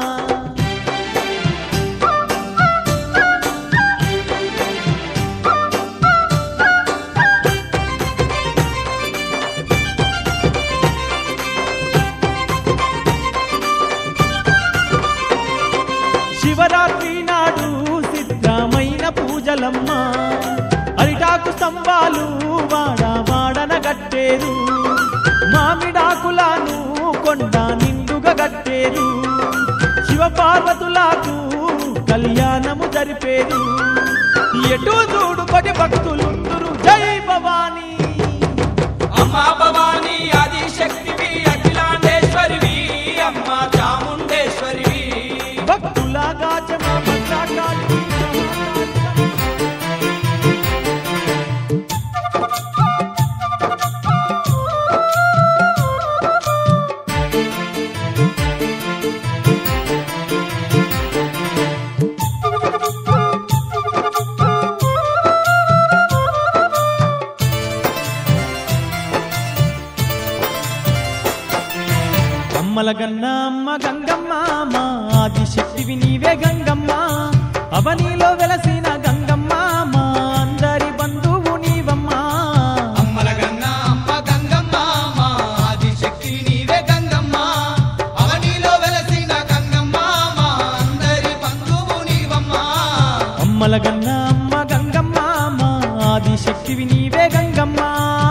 శివరాత్రి నాడు సిద్ధమైన పూజలమ్మ అరిటాకు స్తంభాలు వాడ వాడన గట్టేరు మామిడాకులను కొండ నిండుగా గట్టేరు శివ పార్వతులకు కళ్యాణము జరిపేరు ఎటు చూడు కొటి భక్తులుందురు జై భవానీ అమ్మా భవానీ ఆది శక్తివి అఖిలాండేశ్వరివి అమ్మా చాముండేశ్వరివి భక్తులాగా చమ భద్రకాళి అమ్మల గన్న అమ్మ గంగమ్మ మా ఆది శక్తివి నీవే గంగమ్మ అవనిలో వెలసిన గంగమ్మ మా అందరి బంధువు నీవమ్మ అమ్మల గన్న అమ్మ గంగమ్మ మా ఆదిశక్తి నీవే గంగమ్మ అవనిలో వెలసిన గంగమ్మ మా అందరి అమ్మల గన్న అమ్మ గంగమ్మ మా ఆది శక్తివి నీవే గంగమ్మ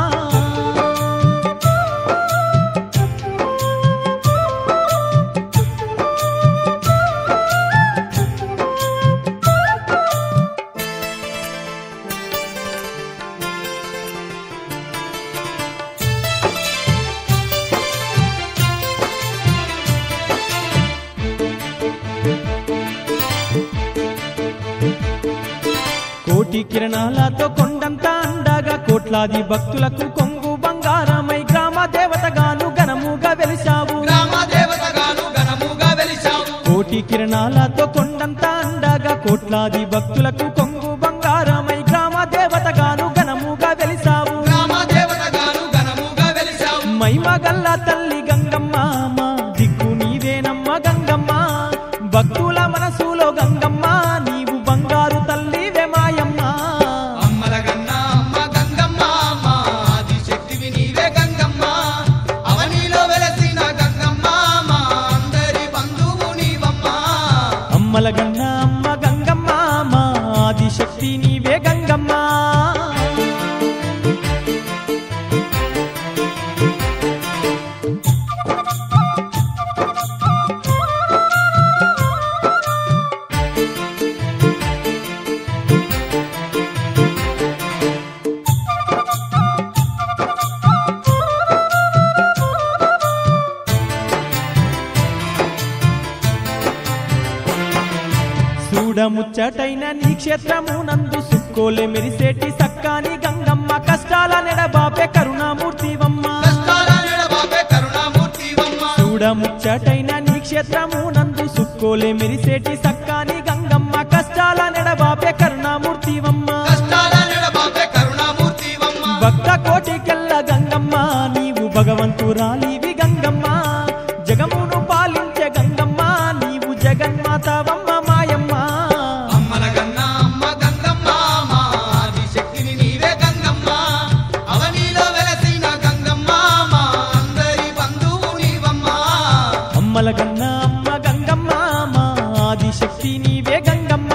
కోటి కిరణాలతో కొండంతా అండగా కోట్లాది భక్తులకు కొంగు బంగారమై గ్రామ దేవతగాను ఘనముగా వెలిసావు గ్రామ దేవతగాను ఘనముగా వెలిశావు కోటి కిరణాలతో కొండంతా అండగా కోట్లాది భక్తులకు కొంగు బంగారమై గ్రామ దేవతగాను ఘనముగా వెలిసావు గ్రామ దేవతగాను ఘనముగా వెలిశావు మైమగల్ల తల్లి గంగమ్మ మా దిక్కు నీవేనమ్మ గంగమ్మ భక్తుల మనసులో గంగమ్మ నీవు బంగారు తల్లివే మాయమ్మ అమ్మల గన్న అమ్మ గంగమ్మ మా ఆది శక్తివి నీవే గంగమ్మ అవనిలో వెలసిన గంగమ్మ మా అందరి బంధువు నీవమ్మ అమ్మల గన్న అమ్మ గంగమ్మ మా ఆది శక్తి నీవే గంగమ్మ చూడముచ్చటైన నీ క్షేత్రము నందు సుక్కోలే మెరిసేటి సక్కాని గంగమ్మ కష్టాల నెడబాపే కరుణామూర్తివమ్మ కష్టాల నిడబాపే కరుణామూర్తివమ్మ చూడముచ్చటైన నీ క్షేత్రము నందు సుక్కోలే మెరిసేటి సక్కాని గంగమ్మ కష్టాల నెడబాపే కరుణామూర్తివమ్మ కష్టాల నిడబాపే కరుణామూర్తివమ్మ భక్త కోటికెల్ల గంగమ్మ నీవు భగవంతురాలివి గంగమ్మ జగమును పాలించే గంగమ్మ నీవు జగన్మాతవమ్మ మాయమ్మ అమ్మల గన్న అమ్మ గంగమ్మ మా ఆది శక్తిని నీవే గంగమ్మ అవనిలో వెలసిన గంగమ్మ మా అందరి బంధువు నీవమ్మ అమ్మల గన్న అమ్మ గంగమ్మ మా ఆది శక్తి నీవే గంగమ్మ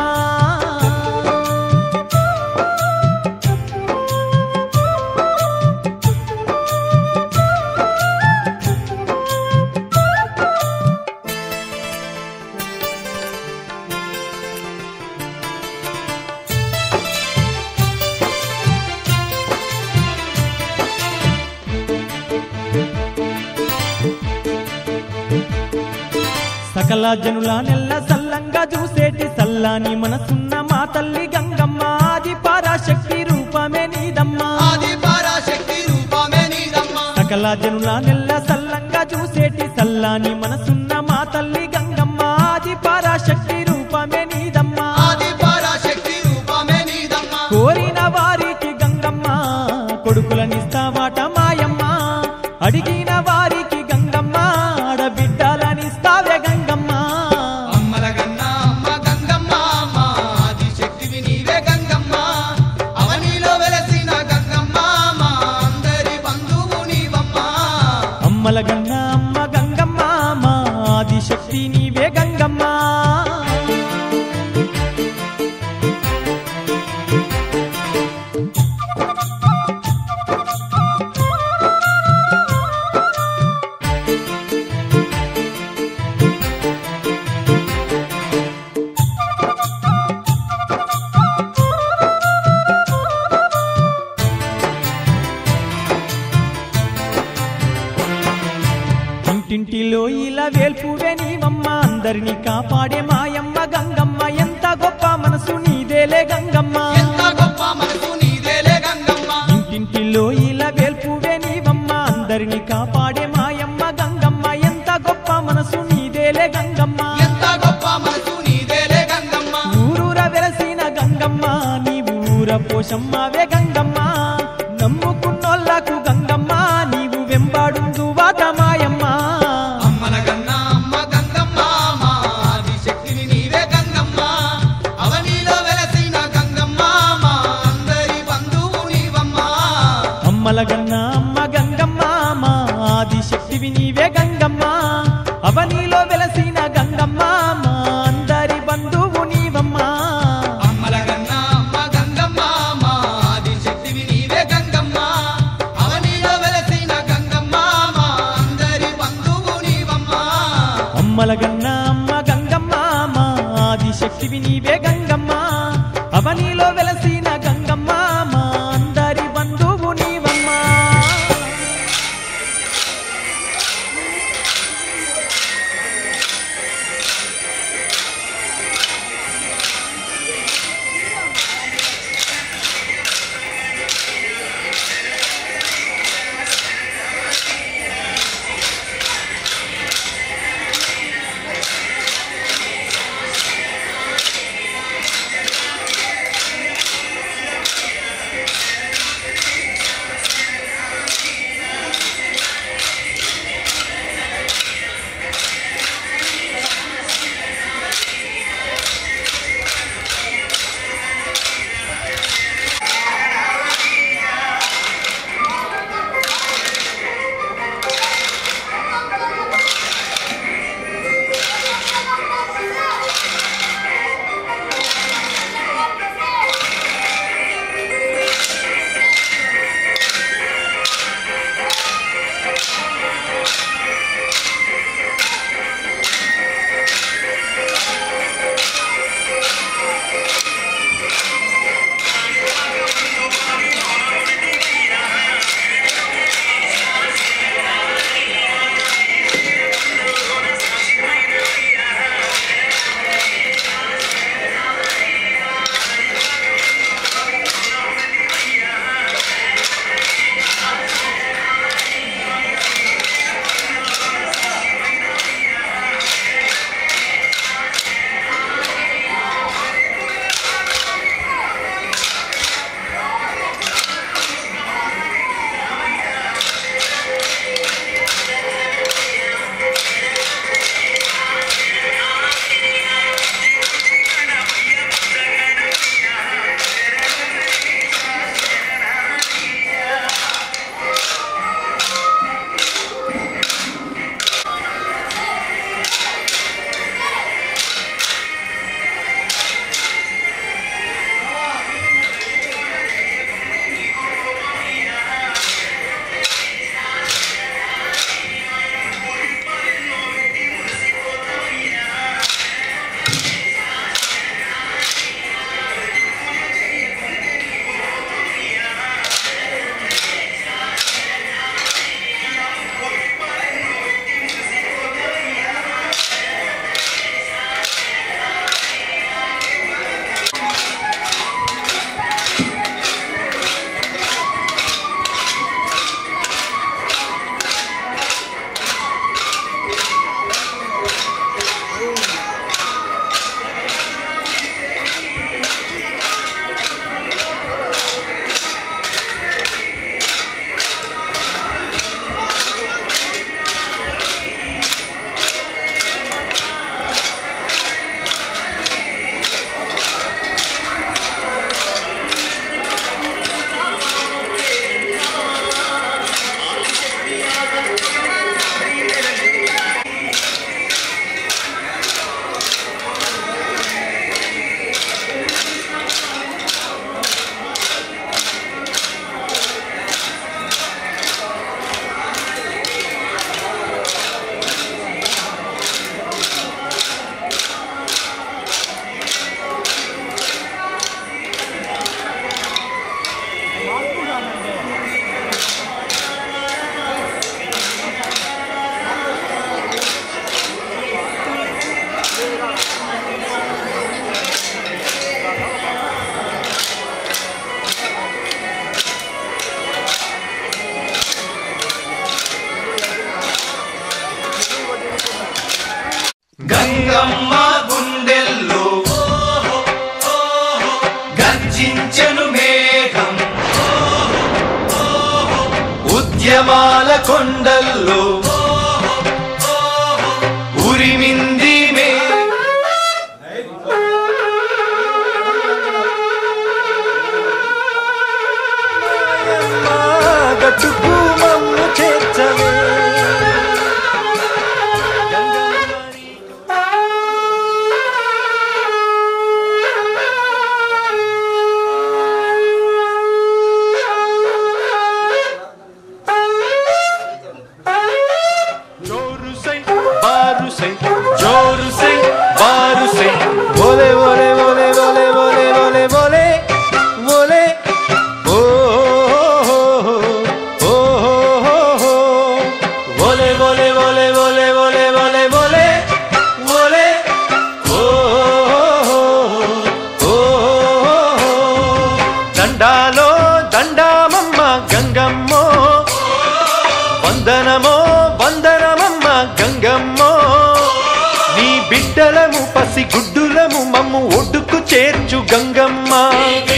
సకల జనుల నెల్ల సల్లంగా చూసేటి సల్లాని మనసున్న మా తల్లి గంగమ్మ ఆది పరాశక్తి రూపమే నీదమ్మా ఆది పరాశక్తి రూపమే నీదమ్మ సకల జనుల నెల్ల సల్లంగా చూసేటి సల్లాని మనసున్న మా తల్లి గంగమ్మ ఆది పరాశక్తి రూపమే నీదమ్మా ఆది పరాశక్తి రూపమే నీదమ్మ కోరిన వారికి గంగమ్మ కొడుకులనిస్తావాట మాయమ్మ అడిగిన వారికి గంగమ్మ ఆడబిడ్డలనిస్తావే గంగమ్మ అమ్మల గన్న అమ్మ గంగమ్మ మా ఆది శక్తివి నీవే గంగమ్మ అవనిలో వెలసిన గంగమ్మ మా అందరి బంధువు నీవమ్మ అమ్మల గన్న అమ్మ గంగమ్మ మా ఆది శక్తి నీవే గంగమ్మ ఇంటింటిలో ఇలా వేల్పువే నీవమ్మ అందరినీ కాపాడే మాయమ్మ గంగమ్మ ఎంత గొప్ప మనసు నీదేలే గంగమ్మ ఎంత గొప్ప మనసు నీదేలే గంగమ్మ ఇంటింటిలో ఇలా వేల్పువే నీవమ్మ అందరినీ కాపాడే మాయమ్మ గంగమ్మ ఎంత గొప్ప మనసు నీదేలే గంగమ్మ ఎంత గొప్ప మనసు నీదేలే గంగమ్మ ఊరూర వెలసిన గంగమ్మ నీవు ఊర పోషమ్మవే గంగమ్మ నమ్ముకున్నోళ్ళకు గంగమ్మ నీవు వెంబాడుందు వాట మాయమ్మ అమ్మల గన్న అమ్మ గంగమ్మ మా ఆది శక్తివి నీవే గంగమ్మ అవనిలో వెలసిన గంగమ్మ మా అందరి బంధువు నీవమ్మ అమ్మల గన్న అమ్మ గంగమ్మ మా ఆది శక్తివి నీవే గంగమ్మ అవనిలో వెలసిన గంగమ్మ మా అందరి బంధువు నీవమ్మ అమ్మల ఆదిశక్తివి నీవే గంగమ్మ అవనిలో వెలసిన గంగమ్మ మా అందరి బంధువు నీవమ్మా గంగమ్మ గుండెల్లో గర్జించెను మేఘం ఉద్యమాల కొండల్లో ఉరిమింది మే గట్టుకు మమ్ము చేర్చవే ఆ గుడ్డులము మమ్ము ఒడ్డుకు చేర్చు గంగమ్మ